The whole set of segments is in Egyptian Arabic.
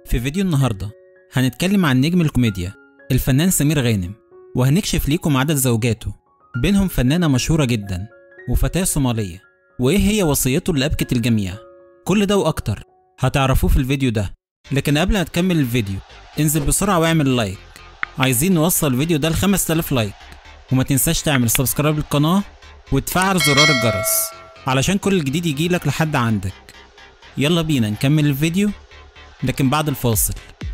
في فيديو النهاردة هنتكلم عن نجم الكوميديا الفنان سمير غانم وهنكشف ليكم عدد زوجاته بينهم فنانة مشهورة جدا وفتاة صومالية وإيه هي وصيته اللي أبكت الجميع كل ده وأكتر هتعرفوه في الفيديو ده لكن قبل ما تكمل الفيديو انزل بسرعة واعمل لايك عايزين نوصل الفيديو ده ل 5000 لايك وما تنساش تعمل سبسكرايب للقناة وتفعل زرار الجرس علشان كل الجديد يجيلك لحد عندك يلا بينا نكمل الفيديو لكن بعد الفاصل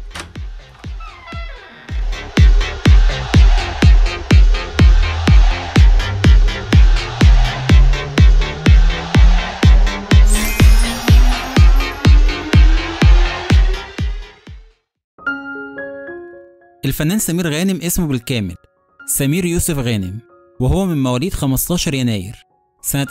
الفنان سمير غانم اسمه بالكامل سمير يوسف غانم وهو من مواليد 15 يناير سنة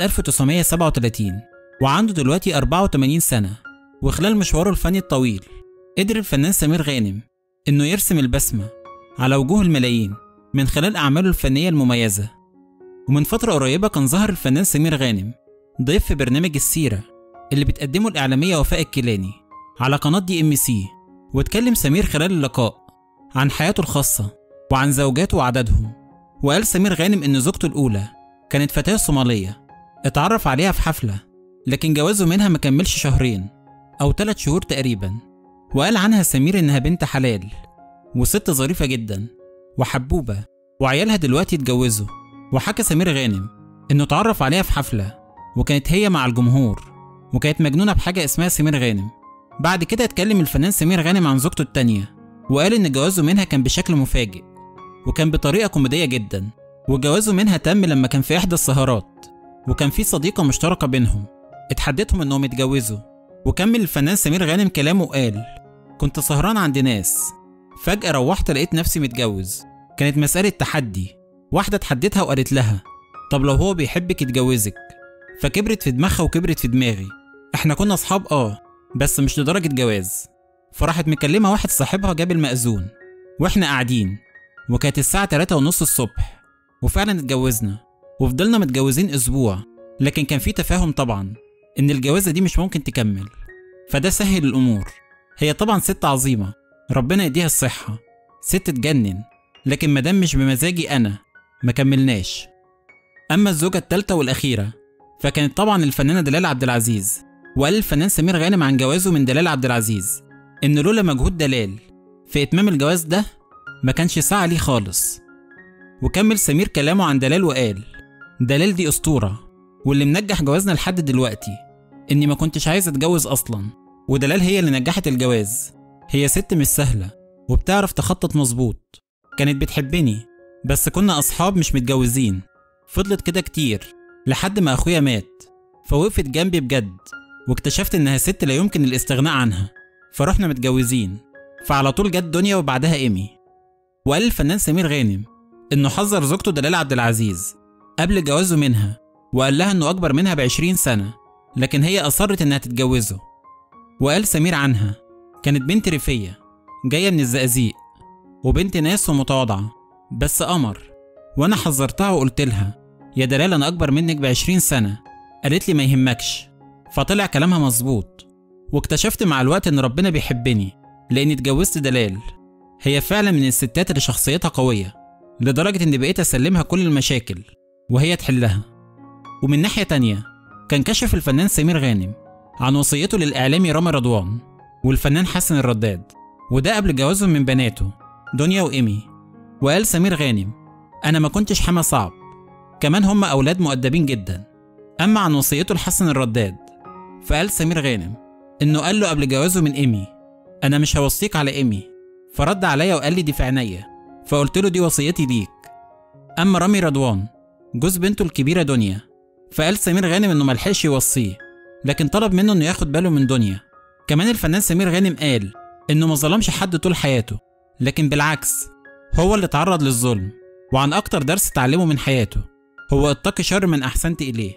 1937 وعنده دلوقتي 84 سنة وخلال مشواره الفني الطويل قدر الفنان سمير غانم إنه يرسم البسمة على وجوه الملايين من خلال أعماله الفنية المميزة ومن فترة قريبة كان ظهر الفنان سمير غانم ضيف في برنامج السيرة اللي بتقدمه الإعلامية وفاء الكيلاني على قناة دي ام سي واتكلم سمير خلال اللقاء عن حياته الخاصة وعن زوجاته وعددهم وقال سمير غانم إن زوجته الأولى كانت فتاة صومالية اتعرف عليها في حفلة لكن جوازه منها ما كملش شهرين أو ثلاث شهور تقريبا وقال عنها سمير إنها بنت حلال وست ظريفة جدا وحبوبة وعيالها دلوقتي اتجوزوا وحكى سمير غانم إنه اتعرف عليها في حفلة وكانت هي مع الجمهور وكانت مجنونة بحاجة اسمها سمير غانم بعد كده اتكلم الفنان سمير غانم عن زوجته التانية وقال إن جوازه منها كان بشكل مفاجئ وكان بطريقة كوميدية جدا وجوازه منها تم لما كان في إحدى السهرات وكان في صديقة مشتركة بينهم اتحدتهم إنهم يتجوزوا وكمل الفنان سمير غانم كلامه وقال كنت سهران عند ناس فجأة روحت لقيت نفسي متجوز كانت مسألة تحدي واحدة اتحدتها وقالت لها طب لو هو بيحبك يتجوزك فكبرت في دماغها وكبرت في دماغي احنا كنا اصحاب اه بس مش لدرجة جواز فراحت مكلمة واحد صاحبها جاب المأذون واحنا قاعدين وكانت الساعة 3 ونص الصبح وفعلا اتجوزنا وفضلنا متجوزين أسبوع لكن كان في تفاهم طبعا إن الجوازة دي مش ممكن تكمل فده سهل الأمور هي طبعا ست عظيمة ربنا يديها الصحة ست تجنن لكن مادام مش بمزاجي أنا ما كملناش أما الزوجة التالتة والأخيرة فكانت طبعا الفنانة دلال عبد العزيز وقال الفنان سمير غانم عن جوازه من دلال عبد العزيز إن لولا مجهود دلال في إتمام الجواز ده ما كانش ساعة ليه خالص وكمل سمير كلامه عن دلال وقال دلال دي أسطورة واللي منجح جوازنا لحد دلوقتي إني ما كنتش عايز أتجوز أصلا ودلال هي اللي نجحت الجواز هي ست مش سهلة وبتعرف تخطط مظبوط كانت بتحبني بس كنا أصحاب مش متجوزين فضلت كده كتير لحد ما أخويا مات فوقفت جنبي بجد واكتشفت إنها ست لا يمكن الاستغناء عنها فرحنا متجوزين فعلى طول جت دنيا وبعدها إيمي وقال الفنان سمير غانم إنه حذر زوجته دلال عبد العزيز قبل جوازه منها وقال لها إنه أكبر منها بعشرين سنة لكن هي أصرت إنها تتجوزه وقال سمير عنها كانت بنت ريفية جاية من الزقازيق وبنت ناس ومتواضعة بس قمر وأنا حذرتها وقلت لها يا دلال أنا أكبر منك بعشرين سنة قالت لي ما يهمكش فطلع كلامها مظبوط واكتشفت مع الوقت إن ربنا بيحبني لأني اتجوزت دلال هي فعلا من الستات اللي شخصيتها قوية لدرجة إني بقيت أسلمها كل المشاكل وهي تحلها ومن ناحية تانية كان كشف الفنان سمير غانم عن وصيته للإعلامي رامي رضوان والفنان حسن الرداد وده قبل جوازهم من بناته دنيا وإيمي وقال سمير غانم أنا ما كنتش حما صعب كمان هم أولاد مؤدبين جدا أما عن وصيته لحسن الرداد فقال سمير غانم إنه قال له قبل جوازه من إيمي أنا مش هوصيك على إيمي فرد عليا وقال لي دي في عينيا فقلت له دي وصيتي ليك أما رامي رضوان جوز بنته الكبيرة دنيا فقال سمير غانم إنه ملحقش يوصيه لكن طلب منه إنه ياخد باله من دنيا كمان الفنان سمير غانم قال إنه ما ظلمش حد طول حياته لكن بالعكس هو اللي اتعرض للظلم وعن أكتر درس اتعلمه من حياته هو اتقي شر من أحسنت إليه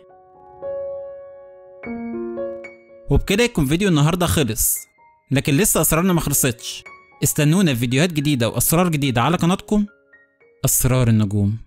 وبكده يكون فيديو النهاردة خلص لكن لسه أسرارنا ما خلصتش استنونا في فيديوهات جديدة وأسرار جديدة على قناتكم أسرار النجوم